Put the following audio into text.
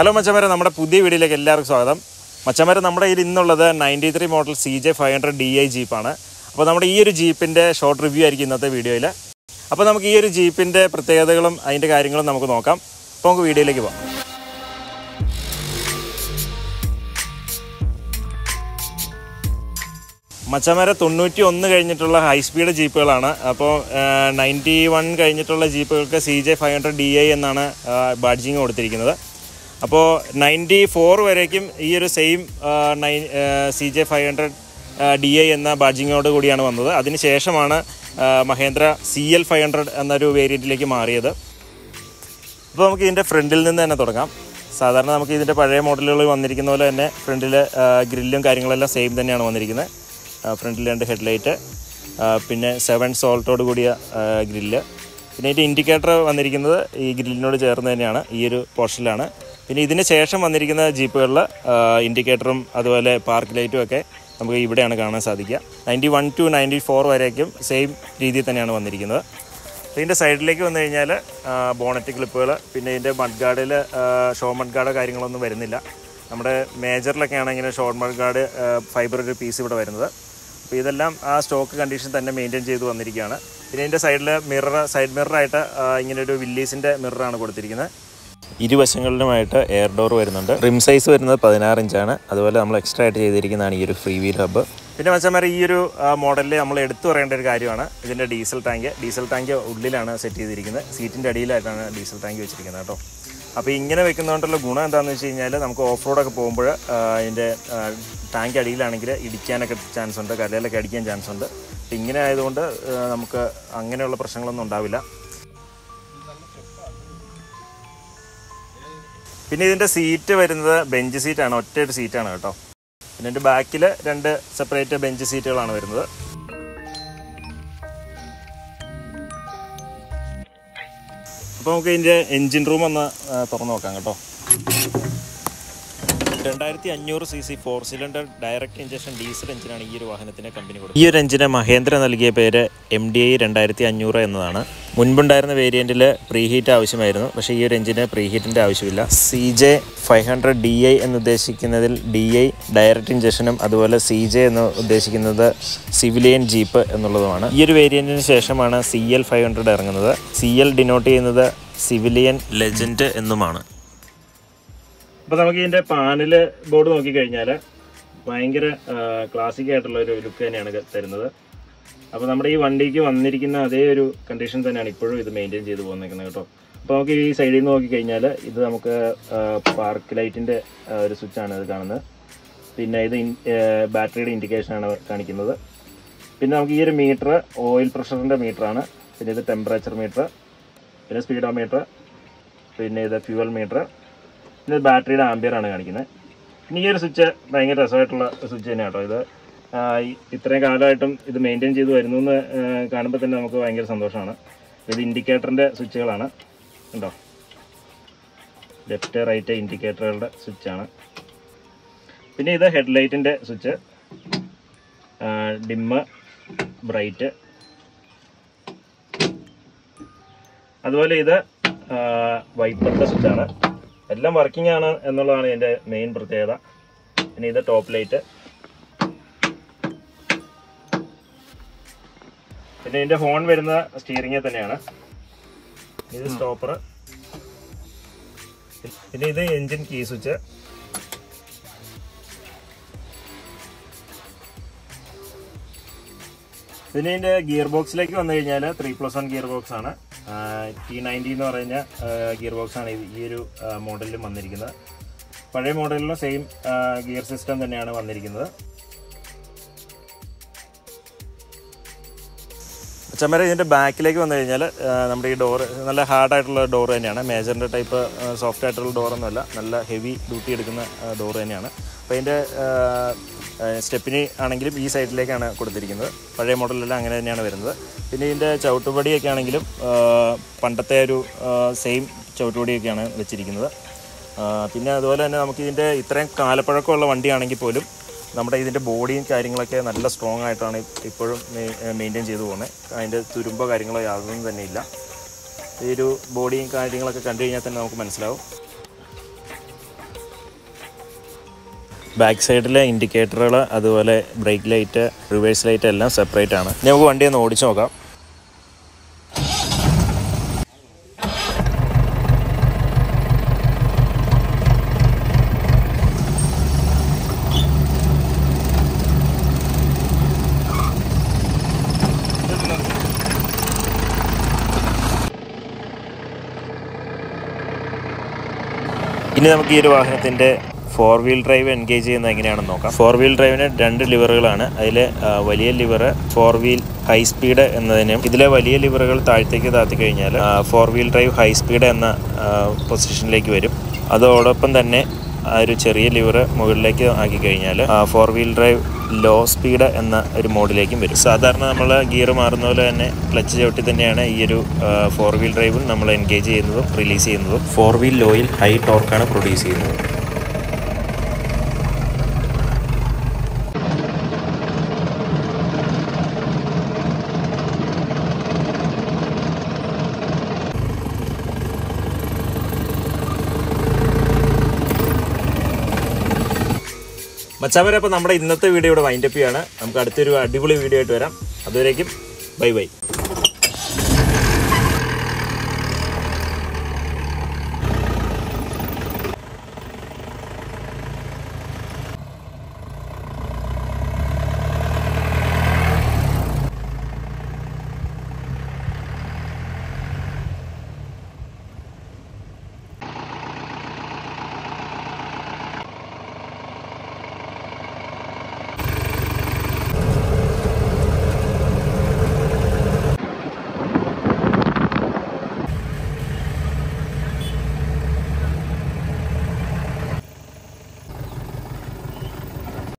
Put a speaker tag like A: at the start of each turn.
A: hello മച്ചമാരെ നമ്മുടെ പുതിയ വീഡിയോയിലേക്ക് എല്ലാവർക്കും സ്വാഗതം മച്ചമാരെ നമ്മുടെ കയ്യിൽ ഇന്നുള്ളത് ninety three model C J five hundred D I ജീപ്പാണ് അപ്പോൾ നമ്മുടെ ഈ ഒരു ജീപ്പിൻ്റെ ഷോർട്ട് റിവ്യൂ ആയിരിക്കും ഇന്നത്തെ വീഡിയോയിൽ അപ്പോൾ നമുക്ക് ഈ ഒരു ജീപ്പിൻ്റെ പ്രത്യേകതകളും അതിൻ്റെ കാര്യങ്ങളും നമുക്ക് നോക്കാം അപ്പോൾ നമുക്ക് വീഡിയോയിലേക്ക് പോകാം മച്ചമര തൊണ്ണൂറ്റി ഒന്ന് കഴിഞ്ഞിട്ടുള്ള ഹൈ സ്പീഡ് ജീപ്പുകളാണ് അപ്പോൾ നയൻറ്റി വൺ കഴിഞ്ഞിട്ടുള്ള ജീപ്പുകൾക്ക് C J five hundred D I എന്നാണ് ബാഡ്ജിങ് കൊടുത്തിരിക്കുന്നത് അപ്പോൾ നയൻറ്റി ഫോർ വരേക്കും ഈ ഒരു same nine C J five hundred D I എന്ന ബാഡ്ജിങ്ങോട് കൂടിയാണ് വന്നത് അതിനുശേഷമാണ് ആ, Mahindra C L five hundred എന്നൊരു വേരിയൻറ്റിലേക്ക് മാറിയത് അപ്പോൾ നമുക്ക് ഇതിൻ്റെ ഫ്രണ്ടിൽ നിന്ന് തന്നെ തുടങ്ങാം സാധാരണ നമുക്ക് ഇതിൻ്റെ പഴയ മോഡലുകൾ വന്നിരിക്കുന്ന പോലെ തന്നെ ഫ്രണ്ടിൽ ഗ്രില്ലും കാര്യങ്ങളെല്ലാം സെയിം തന്നെയാണ് വന്നിരിക്കുന്നത് ഫ്രണ്ടിൽ രണ്ട് ഹെഡ്ലൈറ്റ് പിന്നെ സെവൻ സോൾട്ടോട് കൂടിയ ഗ്രില്ല് പിന്നെ ഇതിൻ്റെ ഇൻഡിക്കേറ്റർ വന്നിരിക്കുന്നത് ഈ ഗ്രില്ലിനോട് ചേർന്ന് തന്നെയാണ് ഈ ഒരു പോർഷനിലാണ് പിന്നെ ഇതിന് ശേഷം വന്നിരിക്കുന്ന ജീപ്പുകളിൽ ഇൻഡിക്കേറ്ററും അതുപോലെ പാർക്ക് ലൈറ്റും ഒക്കെ നമുക്ക് ഇവിടെയാണ് കാണാൻ സാധിക്കുക ninety one two ninety four വരേക്കും സെയിം രീതിയിൽ തന്നെയാണ് വന്നിരിക്കുന്നത് ഇതിൻ്റെ സൈഡിലേക്ക് വന്നു കഴിഞ്ഞാൽ ബോണറ്റ് ക്ലിപ്പുകൾ പിന്നെ ഇതിൻ്റെ മഡ് ഗാർഡിൽ ഷോ മഡ് ഗാർഡ് കാര്യങ്ങളൊന്നും വരുന്നില്ല നമ്മുടെ മേജറിലൊക്കെയാണ് ഇങ്ങനെ ഷോർട്ട് മഡ് ഗാർഡ് ഫൈബർ ഒരു പീസ് ഇവിടെ വരുന്നത് അപ്പോൾ ഇതെല്ലാം ആ സ്റ്റോക്ക് കണ്ടീഷൻ തന്നെ മെയിൻറ്റെയിൻ ചെയ്ത് വന്നിരിക്കുകയാണ് പിന്നെ ഇതിൻ്റെ സൈഡിൽ മിറർ സൈഡ് മിററായിട്ട് ഇങ്ങനെ ഒരു വില്ലീസിൻ്റെ മിററാണ് കൊടുത്തിരിക്കുന്നത് ഇരുവശങ്ങളിലുമായിട്ട് എയർ ഡോർ വരുന്നുണ്ട് റിം സൈസ് വരുന്നത് പതിനാറ് ഇഞ്ചാണ് അതുപോലെ നമ്മൾ എക്സ്ട്രാ ആയിട്ട് ചെയ്തിരിക്കുന്നതാണ് ഈ ഒരു ഫ്രീ വീൽ ഹബ്ബ് പിന്നെ മച്ചന്മാരെ ഈ ഒരു മോഡലിൽ നമ്മൾ എടുത്തു പറയേണ്ട ഒരു കാര്യമാണ് ഇതിൻ്റെ ഡീസൽ ടാങ്ക് ഡീസൽ ടാങ്ക് ഉള്ളിലാണ് സെറ്റ് ചെയ്തിരിക്കുന്നത് സീറ്റിൻ്റെ അടിയിലായിട്ടാണ് ഡീസൽ ടാങ്ക് വെച്ചിരിക്കുന്നത് കേട്ടോ അപ്പോൾ ഇങ്ങനെ വെക്കുന്നതുകൊണ്ടുള്ള ഗുണം എന്താണെന്ന് വെച്ച് കഴിഞ്ഞാൽ നമുക്ക് ഓഫ് റോഡൊക്കെ പോകുമ്പോൾ അതിൻ്റെ ടാങ്ക് അടിയിലാണെങ്കിൽ ഇടിക്കാനൊക്കെ ചാൻസ് ഉണ്ട് കരയിലൊക്കെ അടിക്കാൻ ചാൻസ് ഉണ്ട് അപ്പോൾ ഇങ്ങനെ ആയതുകൊണ്ട് ആ, നമുക്ക് അങ്ങനെയുള്ള പ്രശ്നങ്ങളൊന്നും ഉണ്ടാവില്ല പിന്നെ ഇതിൻ്റെ സീറ്റ് വരുന്നത് ബെഞ്ച് സീറ്റാണ് ഒറ്റ ഒരു സീറ്റാണ് കേട്ടോ പിന്നെ ഇതിൻ്റെ ബാക്കിൽ രണ്ട് സെപ്പറേറ്റ് ബെഞ്ച് സീറ്റുകളാണ് വരുന്നത് അപ്പോൾ നമുക്ക് ഇതിൻ്റെ എൻജിൻ റൂം ഒന്ന് ആ, തുറന്ന് നോക്കാം കേട്ടോ രണ്ടായിരത്തി അഞ്ഞൂറ് C C four cylinder direct injection diesel എഞ്ചിനാണ് ഈ ഒരു വാഹനത്തിന് കമ്പനി കൊടുത്തത് ഈ ഒരു എഞ്ചിന് മഹേന്ദ്ര നൽകിയ പേര് എം ഡി ഐ രണ്ടായിരത്തി അഞ്ഞൂറ് എന്നതാണ് മുൻപുണ്ടായിരുന്ന വേരിയൻറ്റിൽ പ്രീ ഹീറ്റ് ആവശ്യമായിരുന്നു പക്ഷേ ഈ ഒരു എഞ്ചിന് പ്രീ ഹീറ്റിൻ്റെ ആവശ്യമില്ല C J five hundred D I എന്ന് ഉദ്ദേശിക്കുന്നതിൽ ഡി ഐ ഡയറക്റ്റ് ഇഞ്ചക്ഷനും അതുപോലെ സി ജെ എന്ന് ഉദ്ദേശിക്കുന്നത് സിവിലിയൻ ജീപ്പ് എന്നുള്ളതുമാണ് ഈ ഒരു വേരിയൻറ്റിന് ശേഷമാണ് സി എൽ ഫൈവ് ഹൺഡ്രഡ് ഇറങ്ങുന്നത് സി എൽ ഡിനോട്ട് ചെയ്യുന്നത് സിവിലിയൻ ലെജൻഡ് എന്നുമാണ് അപ്പോൾ നമുക്ക് ഇതിൻ്റെ പാനൽ ബോർഡ് നോക്കിക്കഴിഞ്ഞാൽ ഭയങ്കര ക്ലാസിക് ആയിട്ടുള്ള ഒരു ലുക്ക് തന്നെയാണ് ഇത് തരുന്നത് അപ്പോൾ നമ്മുടെ ഈ വണ്ടിക്ക് വന്നിരിക്കുന്ന അതേ ഒരു കണ്ടീഷൻ തന്നെയാണ് ഇപ്പോഴും ഇത് മെയിൻറ്റെയിൻ ചെയ്ത് പോകുന്നത് കേട്ടോ അപ്പോൾ നമുക്ക് ഈ സൈഡിൽ നിന്ന് നോക്കിക്കഴിഞ്ഞാൽ ഇത് നമുക്ക് പാർക്ക് ലൈറ്റിൻ്റെ ഒരു സ്വിച്ചാണ് ഇത് കാണുന്നത് പിന്നെ ഇത് ബാറ്ററിയുടെ ഇൻഡിക്കേഷനാണ് കാണിക്കുന്നത് പിന്നെ നമുക്ക് ഈ ഒരു മീറ്റർ ഓയിൽ പ്രഷറിൻ്റെ മീറ്ററാണ് പിന്നെ ഇത് ടെമ്പറേച്ചർ മീറ്റർ പിന്നെ സ്പീഡോമീറ്റർ പിന്നെ ഇത് ഫ്യൂവൽ മീറ്റർ ഇത് ബാറ്ററിയുടെ ആംബിയർ ആണ് കാണിക്കുന്നത് ഇനി ഈ ഒരു സ്വിച്ച് ഭയങ്കര രസമായിട്ടുള്ള സ്വിച്ച് തന്നെയാണ് കേട്ടോ ഇത് ആ, ഈ- ഇത്രയും കാലമായിട്ടും ഇത് മെയിൻറ്റെയിൻ ചെയ്ത് വരുന്നു എന്ന് കാണുമ്പോൾ തന്നെ നമുക്ക് ഭയങ്കര സന്തോഷമാണ് ഇത് ഇൻഡിക്കേറ്ററിൻ്റെ സ്വിച്ചുകളാണ് ഉണ്ടോ ലെഫ്റ്റ് റൈറ്റ് ഇൻഡിക്കേറ്ററുകളുടെ സ്വിച്ചാണ് പിന്നെ ഇത് ഹെഡ്ലൈറ്റിൻ്റെ സ്വിച്ച് ഡിമ്മ് ബ്രൈറ്റ് അതുപോലെ ഇത് വൈപ്പറിൻ്റെ സ്വിച്ചാണ് എല്ലാം വർക്കിംഗ് ആണ് എന്നുള്ളതാണ് ഇതിൻ്റെ മെയിൻ പ്രത്യേകത പിന്നെ ഇത് ടോപ്പ് ലൈറ്റ് പിന്നെ ഇതിൻ്റെ ഹോൺ വരുന്ന സ്റ്റിയറിംഗിൽ തന്നെയാണ് ഇത് സ്റ്റോപ്പർ പിന്നെ ഇത് എൻജിൻ കീ സ്വിച്ച് പിന്നെ ഇതിൻ്റെ ഗിയർ ബോക്സിലേക്ക് വന്നു കഴിഞ്ഞാൽ three plus one gearbox ആണ് ടി നയൻറ്റി എന്ന് പറഞ്ഞ ഗിയർ ബോക്സ് ആണ് ഈ- ഈ ഒരു മോഡലിലും വന്നിരിക്കുന്നത് പഴയ മോഡലിലും സെയിം ഗിയർ സിസ്റ്റം തന്നെയാണ് വന്നിരിക്കുന്നത് ചമ്മര ഇതിൻ്റെ ബാക്കിലേക്ക് വന്നു കഴിഞ്ഞാൽ നമ്മുടെ ഈ ഡോറ് നല്ല ഹാർഡായിട്ടുള്ള ഡോർ തന്നെയാണ് മേജറിൻ്റെ ടൈപ്പ് സോഫ്റ്റ് ആയിട്ടുള്ള ഡോറൊന്നുമല്ല നല്ല ഹെവി ഡ്യൂട്ടി എടുക്കുന്ന ഡോർ തന്നെയാണ് അപ്പോൾ അതിൻ്റെ സ്റ്റെപ്പിന് ആണെങ്കിലും ഈ സൈഡിലേക്കാണ് കൊടുത്തിരിക്കുന്നത് പഴയ മോഡലെല്ലാം അങ്ങനെ തന്നെയാണ് വരുന്നത് പിന്നെ ഇതിൻ്റെ ചവിട്ടുപടിയൊക്കെ ആണെങ്കിലും ആ, പണ്ടത്തെ ഒരു സെയിം ചവിട്ടുപടിയൊക്കെയാണ് വെച്ചിരിക്കുന്നത് ആ, പിന്നെ അതുപോലെ തന്നെ നമുക്ക് ഇതിൻ്റെ ഇത്രയും കാലപ്പഴക്കമുള്ള വണ്ടിയാണെങ്കിൽ പോലും നമ്മുടെ ഇതിൻ്റെ ബോഡിയും കാര്യങ്ങളൊക്കെ നല്ല സ്ട്രോങ് ആയിട്ടാണ് ഇപ്പോഴും മെയിൻറ്റെയിൻ ചെയ്തു പോകുന്നത് അതിൻ്റെ തുരുമ്പോ കാര്യങ്ങളോ യാതൊന്നും തന്നെ ഇല്ല ഈ ഒരു ബോഡിയും കാര്യങ്ങളൊക്കെ കണ്ടു കഴിഞ്ഞാൽ തന്നെ നമുക്ക് മനസ്സിലാവും ബാക്ക് സൈഡിലെ ഇൻഡിക്കേറ്ററുകൾ അതുപോലെ ബ്രേക്ക് ലൈറ്റ് റിവേഴ്സ് ലൈറ്റ് എല്ലാം സെപ്പറേറ്റ് ആണ് ഇനി നമുക്ക് വണ്ടി ഒന്ന് ഓടിച്ചു നോക്കാം ഇനി നമുക്ക് ഈ ഒരു വാഹനത്തിൻ്റെ ഫോർ വീൽ ഡ്രൈവ് എൻഗേജ് ചെയ്യുന്നത് എങ്ങനെയാണെന്ന് നോക്കാം ഫോർ വീൽ ഡ്രൈവിന് രണ്ട് ലിവറുകളാണ് അതിൽ വലിയ lever four wheel high speed എന്നതിനും ഇതിലെ വലിയ ലിവറുകൾ താഴത്തേക്ക് താത്തി കഴിഞ്ഞാൽ four wheel drive high speed എന്ന പൊസിഷനിലേക്ക് വരും അതോടൊപ്പം തന്നെ ആ ഒരു ചെറിയ ലിവർ മുകളിലേക്ക് ആക്കി കഴിഞ്ഞാൽ four wheel drive low speed എന്ന ഒരു മോഡിലേക്കും വരും സാധാരണ നമ്മൾ ഗിയർ മാറുന്ന പോലെ തന്നെ ക്ലച്ച് ചവിട്ടി തന്നെയാണ് ഈ ഒരു ഫോർ വീൽ ഡ്രൈവും നമ്മൾ എൻഗേജ് ചെയ്യുന്നതും റിലീസ് ചെയ്യുന്നതും ഫോർ വീൽ ലോയിൽ ഹൈ ടോർക്കാണ് പ്രൊഡ്യൂസ് ചെയ്യുന്നത് മച്ചാമരെ അപ്പോൾ നമ്മുടെ ഇന്നത്തെ വീഡിയോ ഇവിടെ വൈൻഡപ്പ് ചെയ്യാണ് നമുക്ക് അടുത്തൊരു അടിപൊളി വീഡിയോ ആയിട്ട് വരാം അതുവരേക്കും ബൈ ബൈ